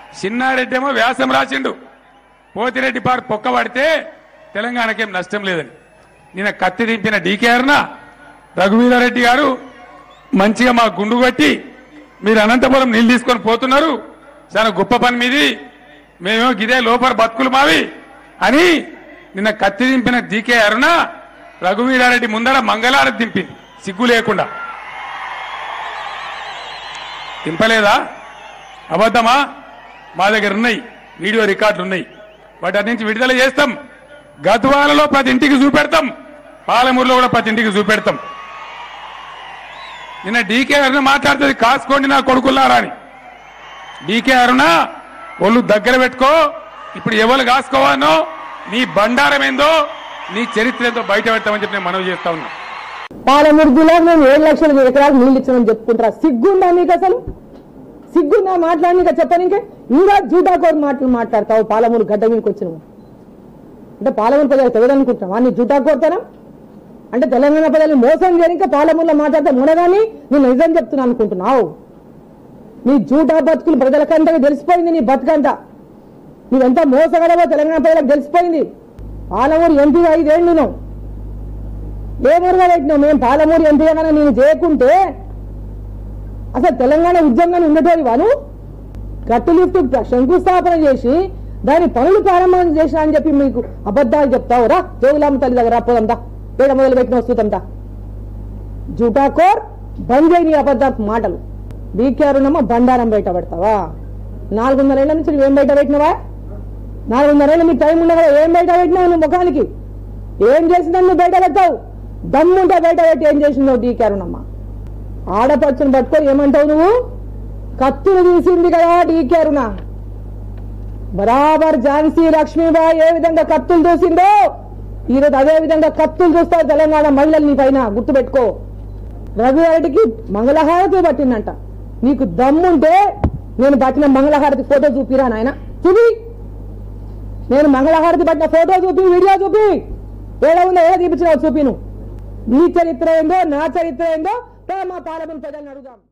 చిన్నారెడ్డి ఏమో వ్యాసం రాసిండు పోతిరెడ్డి పార్ పొక్క పడితే తెలంగాణకేం నష్టం లేదని నిన్న కత్తి దింపిన డీకేఆర్న రఘువీరారెడ్డి గారు మంచిగా మా గుండు కొట్టి మీరు అనంతపురం నీళ్ళు తీసుకొని పోతున్నారు చాలా గొప్ప పని మీది మేమేమో గిదే లోపల బతుకులు మావి అని నిన్న కత్తి దింపిన డీకే అరుణ రఘువీరారెడ్డి ముందర మంగళారతి దింపింది సిగ్గు లేకుండా దింపలేదా అబద్ధమా మా దగ్గర ఉన్నాయి వీడియో రికార్డులు ఉన్నాయి వాటి నుంచి విడుదల చేస్తాం గద్వాలలో ప్రతి ఇంటికి చూపెడతాం పాలమూరులో కూడా ప్రతి ఇంటికి చూపెడతాం నిన్న డీకే అరుణ మాట్లాడుతుంది కాసుకోండి నా కొడుకుల్లారా అని డీకే అరుణ ఒళ్ళు దగ్గర పెట్టుకో ఇప్పుడు ఎవరు కాసుకోవానో నీ బండారం ఏందో నీ చరిత్ర ఏందో బయట పెడతామని చెప్పి నేను మనవి చేస్తా ఉన్నా పాలమూరు జిల్లాకు మేము ఏడు లక్షల ఎకరాలు నీళ్ళు ఇచ్చామని చెప్పుకుంటారా సిగ్గుందా మీకు అసలు సిగ్గుందా మాట్లాడి ఇంకా చెప్పని ఇంకా ఇంకా జూటాకోరు మాటలు మాట్లాడతావు పాలమూరు గడ్డ మీదకి వచ్చినావు అంటే పాలమూరు ప్రజలు తెలియదనుకుంటున్నావా నీ జూటాకోరుతారా అంటే తెలంగాణ ప్రజలు మోసం చేయని ఇంకా పాలమూరులో మాట్లాడితే మునగాని నేను నిజం చెప్తున్నా అనుకుంటున్నావు నీ జూటా బతుకులు ప్రజలకంతా తెలిసిపోయింది నీ బతుకంతా నువ్వెంత మోసగలవో తెలంగాణ ప్రజలకు తెలిసిపోయింది పాలమూరు ఎంపీగా ఐదేళ్ళు నువ్వు ఏమరుగా పెట్టినావు మేము పాలమూరు ఎంపీగా నేను చేయకుంటే అసలు తెలంగాణ ఉద్యమంగానే ఉండేటోది వాను గట్టు లిఫ్ట్ శంకుస్థాపన చేసి దాని పనులు ప్రారంభం చేసిన అని చెప్పి మీకు అబద్ధాలు చెప్తావు రా జోగులామ్మ తల్లి దగ్గర పోదంతా ఏడ మొదలు పెట్టిన వస్తుందంతా జూటాకోర్ బంద్ చేయి నీ అబద్ధపు మాటలు బీకేరున్నమ్మ బండారం బయట పెడతావా నాలుగున్నరేళ్ల నుంచి నువ్వేం బయట పెట్టినవా నాలుగున్నరేళ్ళు నీకు టైం ఉండగా ఏం బయట పెట్టినావు నువ్వు ముఖానికి ఏం చేసిందని నువ్వు బయట పెట్టావు దమ్ముంటే బయట పెట్టి ఏం చేసిందో డీకేరునమ్మ ఆడపడుచుని పట్టుకొని ఏమంటావు నువ్వు కత్తులు తీసింది కదా డీకేరున బరాబర్ ఝాన్సీ లక్ష్మీబాయి ఏ విధంగా కత్తులు చూసిందో ఈరోజు అదే విధంగా కత్తులు చూస్తారు తెలంగాణ మహిళలు నీ పైన గుర్తుపెట్టుకో రఘువారెడ్డికి మంగళహారతి పట్టిందంట నీకు దమ్ముంటే నేను పట్టిన మంగళహారతి ఫోటో చూపిరా నాయన చూపి నేను మంగళహారతి పట్టిన ఫోటో చూపి వీడియో చూపి ఏడ ఉందో ఏడ చూపించినావు చూపి నువ్వు నీ చరిత్ర ఏందో నా చరిత్ర ఏందో రా మా పార్లమెంట్ ప్రజలను అడుగుదాం